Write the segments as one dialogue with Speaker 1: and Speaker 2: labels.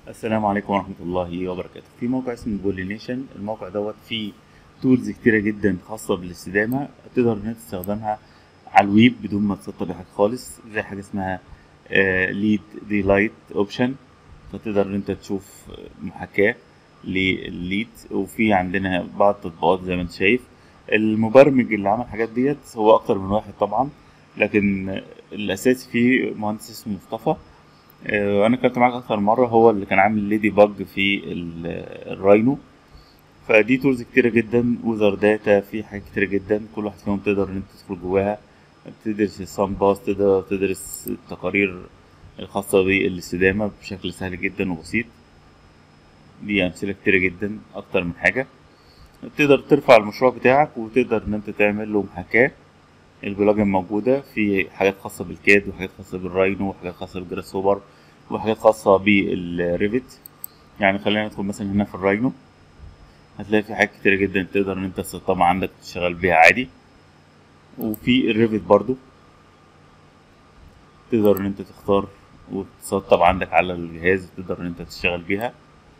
Speaker 1: السلام عليكم ورحمة الله وبركاته في موقع اسمه بولينيشن الموقع دوت فيه تولز كتيرة جدا خاصة بالاستدامة تقدر ان انت تستخدمها على الويب بدون ما تسطب حاجة خالص زي حاجة اسمها ليد دي لايت اوبشن فتقدر ان انت تشوف محاكاة للليد وفي عندنا بعض التطبيقات زي ما انت شايف المبرمج اللي عمل الحاجات ديت هو اكتر من واحد طبعا لكن الاساسي فيه مهندس اسمه مصطفى آه، وانا كنت معاك اكتر مره هو اللي كان عامل ليدي باج في ال- الراينو فدي تولز كتيرة جدا وذر داتا في حاجات كتيرة جدا كل واحد فيهم تقدر ان انت تدخل جواها تدرس السام باس تقدر تدرس التقارير الخاصة بالاستدامة بشكل سهل جدا وبسيط دي أمثلة كتيرة جدا أكتر من حاجة تقدر ترفع المشروع بتاعك وتقدر إن أنت تعمل له محاكاة البلجن موجودة في حاجات خاصة بالكاد وحاجات خاصة بالراينو وحاجات خاصة بالجراس هوبر وحاجات خاصة بالريفت يعني خلينا ندخل مثلا هنا في الراينو هتلاقي في حاجات كتيرة جدا تقدر ان انت تسطبها عندك وتشتغل بيها عادي وفي الريفت برضو تقدر ان انت تختار وتسطب عندك على الجهاز تقدر ان انت تشتغل بيها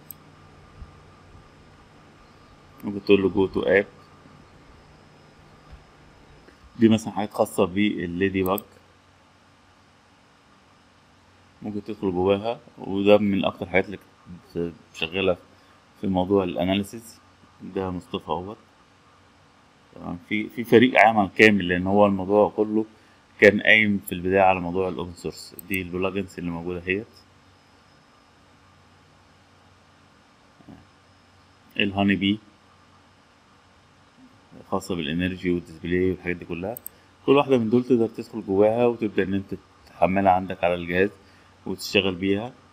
Speaker 1: ممكن تقول له جو تو اب دي مثلا حاجات خاصة بالليدي باج ممكن تدخل جواها وده من أكتر الحاجات اللي كنت شغالة في موضوع الأناليسيز ده مصطفى اهوت تمام في في فريق عمل كامل لأن هو الموضوع كله كان قايم في البداية على موضوع الأوبن سورس دي البلجنز اللي موجودة اهيت الهاني بي خاصة بالانرجي والديسبلاي والحاجات دي كلها كل واحدة من دول تقدر تدخل جواها وتبدأ ان انت تحملها عندك على الجهاز وتشتغل بيها